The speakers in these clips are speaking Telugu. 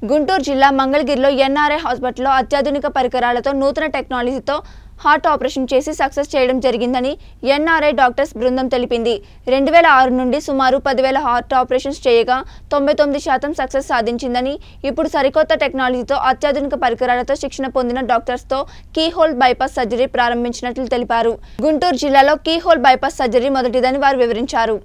గుంటూరు జిల్లా మంగళగిరిలో ఎన్ఆర్ఐ హాస్పిటల్లో అత్యాధునిక పరికరాలతో నూతన టెక్నాలజీతో హార్ట్ ఆపరేషన్ చేసి సక్సెస్ చేయడం జరిగిందని ఎన్ఆర్ఐ డాక్టర్స్ బృందం తెలిపింది రెండు వేల ఆరు నుండి సుమారు పదివేల హార్ట్ ఆపరేషన్స్ చేయగా తొంభై తొమ్మిది శాతం సక్సెస్ సాధించిందని ఇప్పుడు సరికొత్త టెక్నాలజీతో అత్యాధునిక పరికరాలతో శిక్షణ పొందిన డాక్టర్స్తో కీహోల్ బైపాస్ సర్జరీ ప్రారంభించినట్లు తెలిపారు గుంటూరు జిల్లాలో కీహోల్ బైపాస్ సర్జరీ మొదటిదని వారు వివరించారు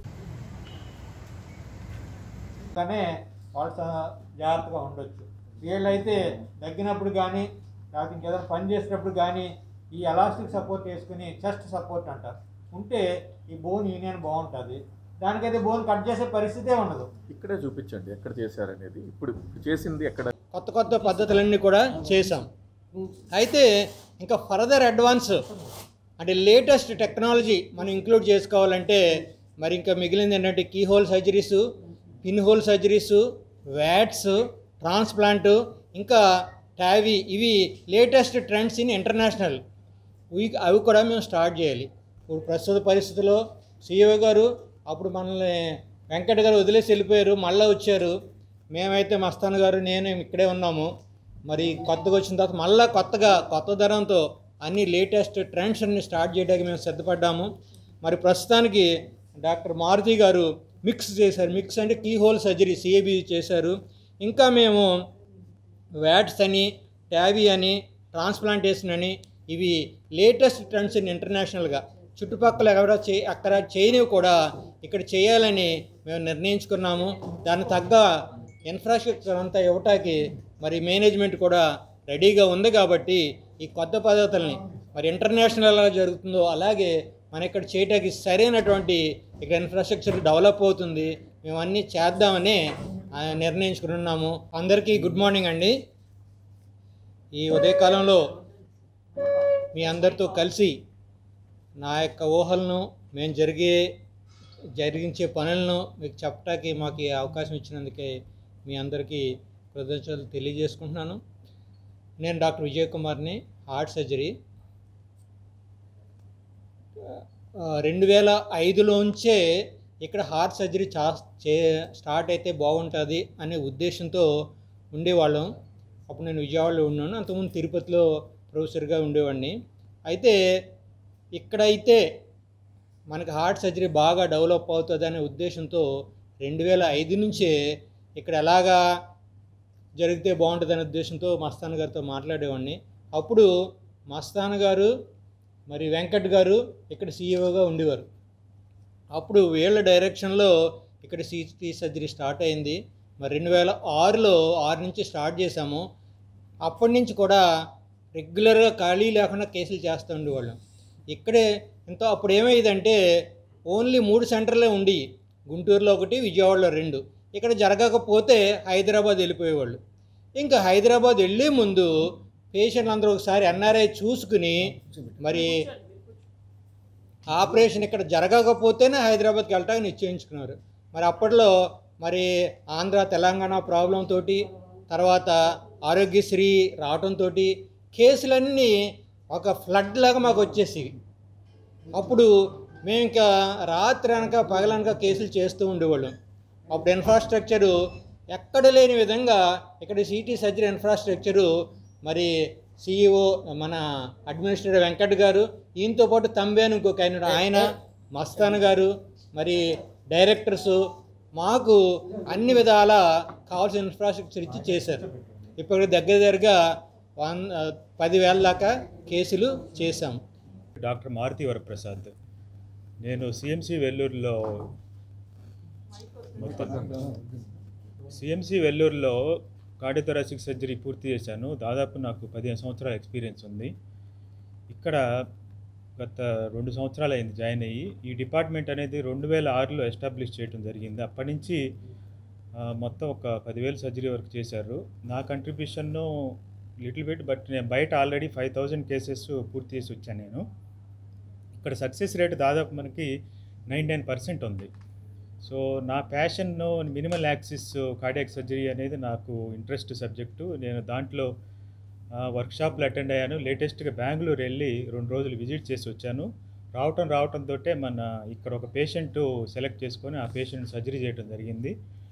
కానీ వాళ్ళు చా- జాగ్రత్తగా ఉండొచ్చు వీళ్ళైతే తగ్గినప్పుడు కానీ లేకపోతే ఇంకేదైనా పని చేసేటప్పుడు కానీ ఈ ఎలాస్టిక్ సపోర్ట్ వేసుకుని చెస్ట్ సపోర్ట్ అంటారు ఉంటే ఈ బోన్ యూనియన్ బాగుంటుంది దానికైతే బోన్ కట్ చేసే పరిస్థితే ఉండదు ఇక్కడే చూపించండి ఎక్కడ చేశారనేది ఇప్పుడు చేసింది ఎక్కడ కొత్త కొత్త పద్ధతులన్నీ కూడా చేసాం అయితే ఇంకా ఫర్దర్ అడ్వాన్స్ అంటే లేటెస్ట్ టెక్నాలజీ మనం ఇంక్లూడ్ చేసుకోవాలంటే మరి ఇంకా మిగిలింది ఏంటంటే key hole surgeries pin hole surgeries VATS transplant ఇంకా టావీ ఇవి లేటెస్ట్ ట్రెండ్స్ ఇన్ ఇంటర్నేషనల్ ఇవి అవి కూడా మేము స్టార్ట్ చేయాలి ఇప్పుడు ప్రస్తుత పరిస్థితుల్లో సీఈఓ గారు అప్పుడు మనల్ని వెంకట గారు వదిలేసి వెళ్ళిపోయారు మళ్ళీ వచ్చారు మేమైతే మస్తాన్ గారు నేను ఇక్కడే ఉన్నాము మరి కొత్తగా వచ్చిన తర్వాత మళ్ళీ కొత్తగా కొత్త ధరంతో అన్ని లేటెస్ట్ ట్రెండ్స్ అన్ని స్టార్ట్ చేయడానికి మేము సిద్ధపడ్డాము మరి ప్రస్తుతానికి డాక్టర్ మారుతి గారు మిక్స్ చేశారు మిక్స్ అంటే కీ హోల్ సర్జరీ సిఏబి చేశారు ఇంకా మేము వ్యాట్స్ అని ట్యాబీ అని ట్రాన్స్ప్లాంటేషన్ అని ఇవి లేటెస్ట్ ట్రెండ్స్ ఇన్ ఇంటర్నేషనల్గా చుట్టుపక్కల ఎవరో చే అక్కడ చేయనివి కూడా ఇక్కడ చేయాలని మేము నిర్ణయించుకున్నాము దానికి తగ్గ ఇన్ఫ్రాస్ట్రక్చర్ అంతా ఇవ్వటానికి మరి మేనేజ్మెంట్ కూడా రెడీగా ఉంది కాబట్టి ఈ కొత్త పద్ధతుల్ని మరి ఇంటర్నేషనల్ ఎలా జరుగుతుందో అలాగే మన ఇక్కడ చేయటానికి సరైనటువంటి ఇక్కడ ఇన్ఫ్రాస్ట్రక్చర్ డెవలప్ అవుతుంది మేము అన్నీ చేద్దామని ఆ, నిర్ణయించుకుని ఉన్నాము అందరికీ గుడ్ మార్నింగ్ అండి ఈ ఉదయకాలంలో మీ అందరితో కలిసి నా యొక్క ఊహలను మేము జరిగే జరిగించే పనులను మీకు చెప్పటానికి మాకు ఈ అవకాశం ఇచ్చినందుకే మీ అందరికీ కృతజ్ఞతలు తెలియజేసుకుంటున్నాను నేను డాక్టర్ విజయ్ కుమార్ని హార్ట్ సర్జరీ రెండు వేల ఐదులోంచే ఇక్కడ హార్ట్ సర్జరీ చా చే స్టార్ట్ అయితే బాగుంటుంది అనే ఉద్దేశంతో ఉండేవాళ్ళం అప్పుడు నేను విజయవాడలో ఉన్నాను అంతకుముందు తిరుపతిలో ప్రొఫెసర్గా ఉండేవాడిని అయితే ఇక్కడైతే మనకి హార్ట్ సర్జరీ బాగా డెవలప్ అవుతుంది అనే ఉద్దేశంతో రెండు వేల ఐదు నుంచే ఇక్కడ ఎలాగా జరిగితే బాగుంటుంది అనే ఉద్దేశంతో మస్తాన్ గారితో మాట్లాడేవాడిని అప్పుడు మస్తాన్ గారు మరి వెంకట్ గారు ఇక్కడ సీఈఓగా ఉండేవారు అప్పుడు వీళ్ళ డైరెక్షన్లో ఇక్కడ సిటీ సర్జరీ స్టార్ట్ అయింది మరి రెండు వేల ఆరులో ఆరు నుంచి స్టార్ట్ చేశాము అప్పటి నుంచి కూడా రెగ్యులర్గా ఖాళీ లేకుండా కేసులు చేస్తూ ఉండేవాళ్ళం ఇక్కడే ఎంతో అప్పుడు ఏమయ్యేదంటే ఓన్లీ మూడు సెంటర్లే ఉండి గుంటూరులో ఒకటి విజయవాడలో రెండు ఇక్కడ జరగకపోతే హైదరాబాద్ వెళ్ళిపోయేవాళ్ళు ఇంకా హైదరాబాద్ వెళ్ళే ముందు పేషెంట్లు అందరూ ఒకసారి ఎన్ఆర్ఐ చూసుకుని మరి ఆపరేషన్ ఇక్కడ జరగకపోతేనే హైదరాబాద్కి వెళ్ళటానికి నిశ్చయించుకున్నారు మరి అప్పట్లో మరి ఆంధ్ర తెలంగాణ ప్రాబ్లం తోటి తర్వాత ఆరోగ్యశ్రీ రావటంతో కేసులన్నీ ఒక ఫ్లడ్ లాగా మాకు వచ్చేసేవి అప్పుడు మేము ఇంకా రాత్రి అనక పగలనక కేసులు చేస్తూ ఉండేవాళ్ళం అప్పుడు ఇన్ఫ్రాస్ట్రక్చరు ఎక్కడ లేని విధంగా ఇక్కడ సిటీ సర్జరీ ఇన్ఫ్రాస్ట్రక్చరు మరి సిఇఓ మన అడ్మినిస్ట్రేటర్ వెంకట్ గారు ఈయనతో పాటు తంబే అని ఇంకొక ఆయన ఆయన మస్తాన్ గారు మరి డైరెక్టర్సు మాకు అన్ని విధాల కావాల్సిన ఇన్ఫ్రాస్ట్రక్చర్ ఇచ్చి చేశారు ఇప్పుడు దగ్గర దగ్గరగా వన్ పదివేల దాకా కేసులు చేశాం డాక్టర్ మారుతి వరప్రసాద్ నేను సిఎంసి వెల్లూరులో మొత్తం సిఎంసి వెల్లూరులో కార్డియోథొరాసిక్ సర్జరీ పూర్తి చేశాను దాదాపు నాకు పదిహేను సంవత్సరాల ఎక్స్పీరియన్స్ ఉంది ఇక్కడ గత రెండు సంవత్సరాలు అయింది జాయిన్ అయ్యి ఈ డిపార్ట్మెంట్ అనేది రెండు వేల ఆరులో ఎస్టాబ్లిష్ చేయడం జరిగింది అప్పటి నుంచి ఆ, మొత్తం ఒక పదివేలు సర్జరీ వరకు చేశారు నా కంట్రిబ్యూషన్ను లిటిల్ బిట్ బట్ నేను బయట ఆల్రెడీ ఫైవ్ థౌజండ్ కేసెస్ పూర్తి చేసి వచ్చాను నేను ఇక్కడ సక్సెస్ రేట్ దాదాపు మనకి నైంటీ నైన్ పర్సెంట్ ఉంది సో నా passion minimal access cardiac surgery అనేది నాకు ఇంట్రెస్ట్ సబ్జెక్టు నేను దాంట్లో వర్క్షాప్లు అటెండ్ అయ్యాను లేటెస్ట్గా బెంగళూరు వెళ్ళి రెండు రోజులు విజిట్ చేసి వచ్చాను రావటం రావటంతో మన ఇక్కడ ఒక పేషెంట్ సెలెక్ట్ చేసుకొని ఆ పేషెంట్ సర్జరీ చేయడం జరిగింది ఆ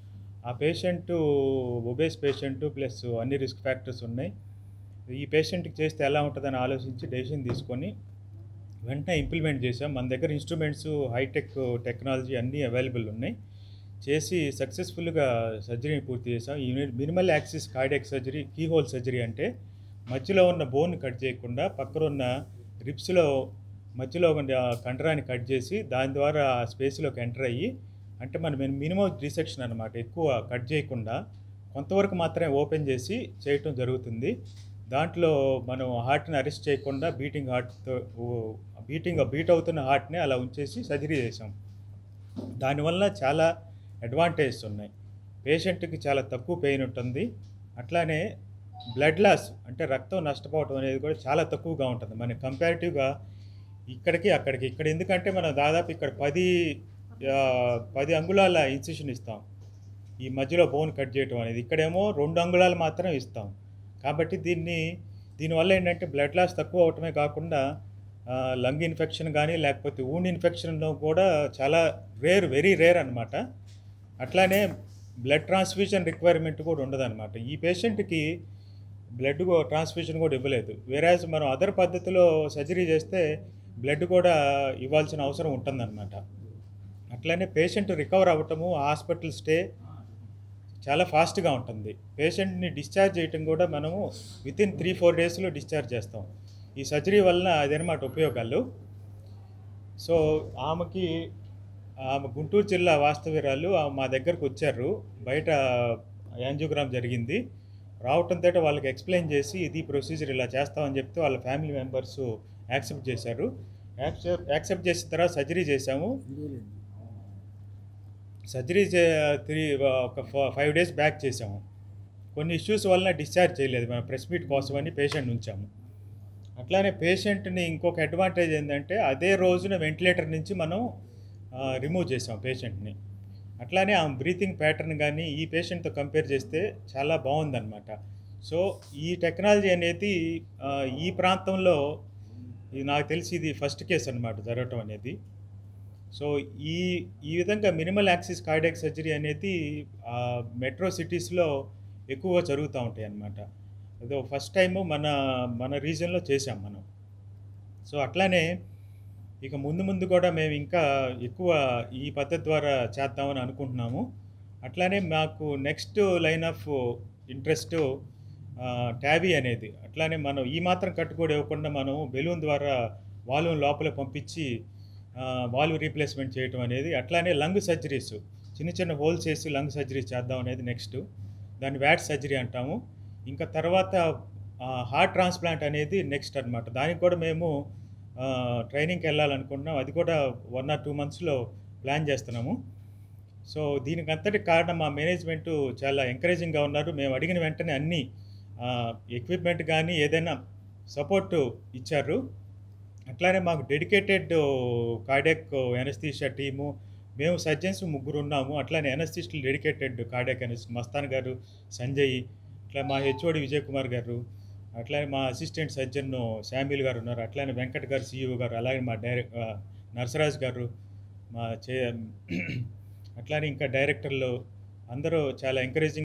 ఆ పేషెంట్ ఒబేస్ పేషెంట్ ప్లస్ అన్ని రిస్క్ ఫ్యాక్టర్స్ ఉన్నాయి ఈ పేషెంట్కి చేస్తే ఎలా ఉంటుందని ఆలోచించి డెసిషన్ తీసుకొని వెంటనే ఇంప్లిమెంట్ చేసాం మన దగ్గర ఇన్స్ట్రుమెంట్స్ హైటెక్ టెక్నాలజీ అన్నీ అవైలబుల్ ఉన్నాయి చేసి సక్సెస్ఫుల్గా సర్జరీని పూర్తి చేసాం ఈ minimal access cardiac surgery key hole surgery అంటే మధ్యలో ఉన్న బోన్ కట్ చేయకుండా పక్కన ఉన్న రిప్స్లో మధ్యలో ఉన్న ఆ కండరాన్ని కట్ చేసి దాని ద్వారా ఆ స్పేస్లోకి ఎంటర్ అయ్యి అంటే మనం మినిమం డిసెక్షన్ అనమాట ఎక్కువ కట్ చేయకుండా కొంతవరకు మాత్రమే ఓపెన్ చేసి చేయటం జరుగుతుంది దాంట్లో మనం హార్ట్ని అరెస్ట్ చేయకుండా బీటింగ్ హార్ట్తో బీటింగ్ బీట్ అవుతున్న హార్ట్ని అలా ఉంచేసి సర్జరీ చేసాం దానివల్ల చాలా అడ్వాంటేజెస్ ఉన్నాయి పేషెంట్కి చాలా తక్కువ పెయిన్ ఉంటుంది అట్లానే బ్లడ్ లాస్ అంటే రక్తం నష్టపోవటం అనేది కూడా చాలా తక్కువగా ఉంటుంది మన కంపారిటివ్గా ఇక్కడికి అక్కడికి ఇక్కడ ఎందుకంటే మనం దాదాపు ఇక్కడ పది ఆ, పది అంగుళాల ఇన్సిషన్ ఇస్తాం ఈ మధ్యలో బోన్ కట్ చేయటం అనేది ఇక్కడేమో రెండు అంగుళాలు మాత్రం ఇస్తాం కాబట్టి దీన్ని దీనివల్ల ఏంటంటే బ్లడ్ లాస్ తక్కువ అవటమే కాకుండా లంగ్ ఇన్ఫెక్షన్ కానీ లేకపోతే ఊండ్ ఇన్ఫెక్షన్లో కూడా చాలా రేర్ వెరీ రేర్ అనమాట అట్లానే బ్లడ్ ట్రాన్స్ఫ్యూజన్ రిక్వైర్మెంట్ కూడా ఉండదన్నమాట ఈ పేషెంట్కి బ్లడ్ ట్రాన్స్ఫ్యూజన్ కూడా ఇవ్వలేదు వేరాజ్ మనం అదర్ పద్ధతిలో సర్జరీ చేస్తే బ్లడ్ కూడా ఇవ్వాల్సిన అవసరం ఉంటుందన్నమాట అట్లానే పేషెంట్ రికవర్ అవ్వటము హాస్పిటల్ స్టే చాలా ఫాస్ట్గా ఉంటుంది పేషెంట్ని డిశ్చార్జ్ చేయటం కూడా మనము విత్ ఇన్ త్రీ ఫోర్ డేస్లో డిశ్చార్జ్ చేస్తాం ఈ సర్జరీ వలన అదనమాట ఉపయోగాలు సో ఆమెకి ఆమె గుంటూరు జిల్లా వాస్తవ్యురాలు ఆమె మా దగ్గరకు వచ్చారు బయట యాంజియోగ్రామ్ జరిగింది రావటంతో వాళ్ళకి ఎక్స్ప్లెయిన్ చేసి ఇది ప్రొసీజర్ ఇలా చేస్తామని చెప్తే వాళ్ళ ఫ్యామిలీ మెంబర్స్ యాక్సెప్ట్ చేశారు యాక్సెప్ట్ యాక్సెప్ట్ చేసిన తర్వాత సర్జరీ చేశాము సర్జరీ చే త్రీ ఒక ఫైవ్ డేస్ బ్యాక్ చేసాము కొన్ని ఇష్యూస్ వలన డిశ్చార్జ్ చేయలేదు మనం ప్రెస్ మీట్ కోసమని పేషెంట్ ఉంచాము అట్లానే పేషెంట్ని ఇంకొక అడ్వాంటేజ్ ఏంటంటే అదే రోజున వెంటిలేటర్ నుంచి మనం రిమూవ్ చేసాం పేషెంట్ని అట్లానే ఆ బ్రీతింగ్ ప్యాటర్న్ కానీ ఈ పేషెంట్తో కంపేర్ చేస్తే చాలా బాగుందన్నమాట సో ఈ టెక్నాలజీ అనేది ఆ, ఈ ప్రాంతంలో ఇది నాకు తెలిసి ఇది ఫస్ట్ కేసు అనమాట జరగటం అనేది సో ఈ ఈ విధంగా మినిమల్ యాక్సిస్ కార్డియాక్ సర్జరీ అనేది ఆ, మెట్రో సిటీస్లో ఎక్కువగా జరుగుతూ ఉంటాయి అన్నమాట అదో ఫస్ట్ టైము మన మన రీజన్లో చేసాం మనం సో అట్లానే ఇక ముందు ముందు కూడా మేము ఇంకా ఎక్కువ ఈ పద్ధతి ద్వారా చేద్దామని అనుకుంటున్నాము అట్లానే మాకు next line of interest TAVI అనేది అట్లానే మనం ఈ మాత్రం కట్టుకోడు ఇవ్వకుండా మనం బెలూన్ ద్వారా వాల్యూమ్ లోపల పంపించి వాల్వ్ రీప్లేస్మెంట్ చేయటం అనేది అట్లానే లంగ్ సర్జరీస్ చిన్న చిన్న హోల్స్ వేసి లంగ్ సర్జరీస్ చేద్దాం అనేది నెక్స్ట్ దాన్ని వ్యాట్ సర్జరీ అంటాము ఇంకా తర్వాత హార్ట్ ట్రాన్స్ప్లాంట్ అనేది నెక్స్ట్ అన్నమాట దానికి కూడా మేము ట్రైనింగ్కి వెళ్ళాలనుకుంటున్నాం అది కూడా వన్ ఆర్ టూ మంత్స్లో ప్లాన్ చేస్తున్నాము సో దీనికి అంతటి కారణం మా మేనేజ్మెంట్ చాలా ఎంకరేజింగ్గా ఉన్నారు మేము అడిగిన వెంటనే అన్ని ఎక్విప్మెంట్ కానీ ఏదైనా సపోర్ట్ ఇచ్చారు అట్లానే మాకు డెడికేటెడ్ కార్డియాక్ ఎనస్థీషియా టీము మేము సర్జన్స్ ముగ్గురు ఉన్నాము అట్లానే ఎనస్థిస్టులు డెడికేటెడ్ కార్డియాక్ ఎనస్థి మస్తాన్ గారు సంజయ్ అట్లా మా హెచ్ఓడి విజయ్ కుమార్ గారు అట్లానే మా అసిస్టెంట్ సర్జన్ శామ్యుల్ గారు ఉన్నారు అట్లానే వెంకట్ గారు సీఈఓ గారు అలాగే మా డైరెక్ట్ నరసరాజ్ గారు మా చే అట్లానే ఇంకా డైరెక్టర్లు అందరూ చాలా ఎంకరేజింగ్